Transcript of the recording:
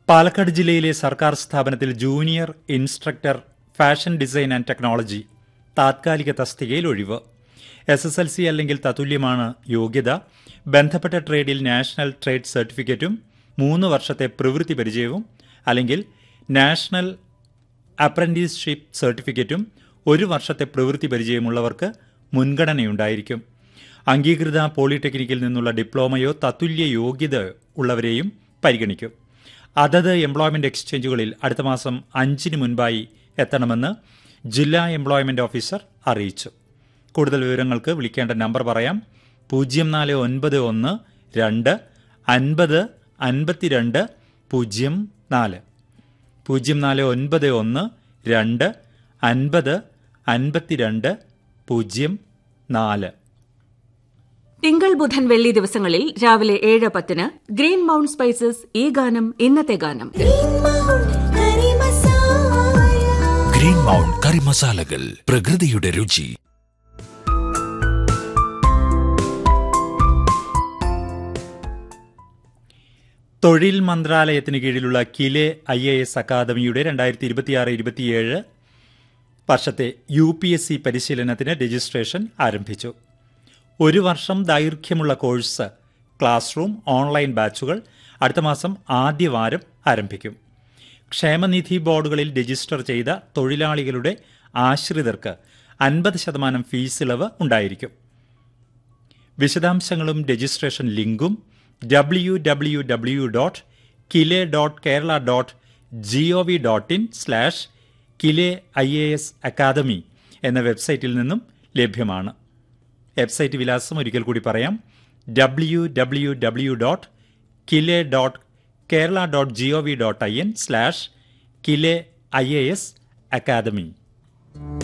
പാലക്കാട് ജില്ലയിലെ സർക്കാർ സ്ഥാപനത്തിൽ junior instructor fashion design and technology താത്കാലിക തസ്തികയിൽ ഒഴിവ് എസ് എസ് എൽ സി അല്ലെങ്കിൽ തത്തുല്യമാണ് യോഗ്യത ബന്ധപ്പെട്ട ട്രേഡിൽ നാഷണൽ ട്രേഡ് സർട്ടിഫിക്കറ്റും മൂന്ന് വർഷത്തെ പ്രവൃത്തി പരിചയവും അല്ലെങ്കിൽ നാഷണൽ അപ്രന്റീസ്ഷിപ്പ് സർട്ടിഫിക്കറ്റും ഒരു വർഷത്തെ പ്രവൃത്തി പരിചയമുള്ളവർക്ക് മുൻഗണനയുണ്ടായിരിക്കും അംഗീകൃത പോളിടെക്നിക്കിൽ നിന്നുള്ള ഡിപ്ലോമയോ തത്തുല്യ യോഗ്യത ഉള്ളവരെയും പരിഗണിക്കും അതത് എംപ്ലോയ്മെന്റ് എക്സ്ചേഞ്ചുകളിൽ അടുത്ത മാസം അഞ്ചിന് മുൻപായി എത്തണമെന്ന് ജില്ലാ എംപ്ലോയ്മെന്റ് ഓഫീസർ അറിയിച്ചു കൂടുതൽ വിവരങ്ങൾക്ക് വിളിക്കേണ്ട നമ്പർ പറയാം പൂജ്യം നാല് ഒൻപത് ഒന്ന് രണ്ട് അൻപത് അൻപത്തിരണ്ട് പൂജ്യം നാല് പൂജ്യം നാല് ഒൻപത് ഒന്ന് രണ്ട് അൻപത് അൻപത്തിരണ്ട് പൂജ്യം നാല് തിങ്കൾ ബുധൻ വെള്ളി ദിവസങ്ങളിൽ രാവിലെ ഏഴ് പത്തിന് ഗ്രീൻ മൗണ്ട് സ്പൈസസ് ഈ ഗാനം ഇന്നത്തെ ഗാനം ഗ്രീൻ മൗണ്ട് കറി മസാലകൾ പ്രകൃതിയുടെ രുചി തൊഴിൽ മന്ത്രാലയത്തിന് കീഴിലുള്ള കിലെ ഐ എ എസ് അക്കാദമിയുടെ രണ്ടായിരത്തി ഇരുപത്തിയാറ് ഇരുപത്തിയേഴ് വർഷത്തെ യു പി എസ് സി പരിശീലനത്തിന് രജിസ്ട്രേഷൻ ആരംഭിച്ചു ഒരു വർഷം ദൈർഘ്യമുള്ള കോഴ്സ് ക്ലാസ് റൂം ഓൺലൈൻ ബാച്ചുകൾ അടുത്ത മാസം ആദ്യവാരം ആരംഭിക്കും ക്ഷേമനിധി ബോർഡുകളിൽ രജിസ്റ്റർ ചെയ്ത തൊഴിലാളികളുടെ ആശ്രിതർക്ക് അൻപത് ശതമാനം ഫീസ് ഇളവ് ഉണ്ടായിരിക്കും വിശദാംശങ്ങളും രജിസ്ട്രേഷൻ ലിങ്കും W W W dot KILE dot Kerala dot G O V dot in slash KILE I A S academy എന്ന വെബ്സൈറ്റിൽ നിന്നും ലഭ്യമാണ് വെബ്സൈറ്റ് വിലാസം ഒരിക്കൽ കൂടി പറയാം W W W dot KILE dot Kerala dot G O V dot I N slash KILE I A S academy